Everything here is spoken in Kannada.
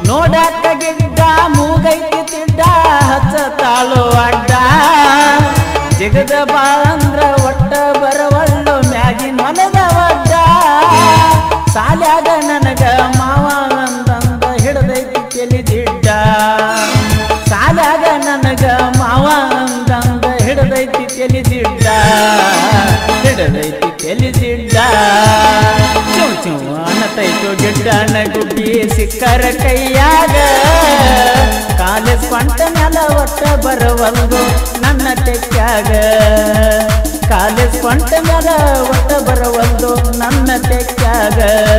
ನೋಡಾಕ ಗಿಡ್ಡ ಮೂಗೈತಿ ತಿಡ್ಡ ಹಚ್ಚ ತಾಳು ಅಡ್ಡ ಜಿಗದ ಬಾಳಂದ್ರ ಒಟ್ಟ ಬರವಳ್ಳು ಮ್ಯಾಗಿನ ಮನದ ಒಡ್ಡ ಸಾಲ್ಯಾಗ ನನಗ ಮಾವ ಅಂದಂದ ಹಿಡದೈತಿ ತೆಲಿದಿಡ್ಡ ಸಾಲ್ಯಾಗ ನನಗ ಮಾವ ಅಂದಂದ ಹಿಡದೈತಿ ತೆಲಿದಿಡ್ಡ ಹಿಡದೈತಿ ತೆಲಿದಿಡ್ಡ ಚೂ ಚೂ ಅನ್ನತೈತು ಗಿಡ್ಡನ ಗುಡ್ಡಿ ಸಿಕ್ಕರ ಕೈಯಾಗ ಕಾಲೇಜ್ ಪಂಟ ನೆಲ ಒಟ್ಟ ಬರವಲ್ದು ನನ್ನ ತೆಕ್ಕಾಗ ಕಾಲೇಜ್ ಪಂಟ ನೆಲ ಒಟ್ಟ ಬರವಲ್ದು ನನ್ನ ತೆಕ್ಕಾಗ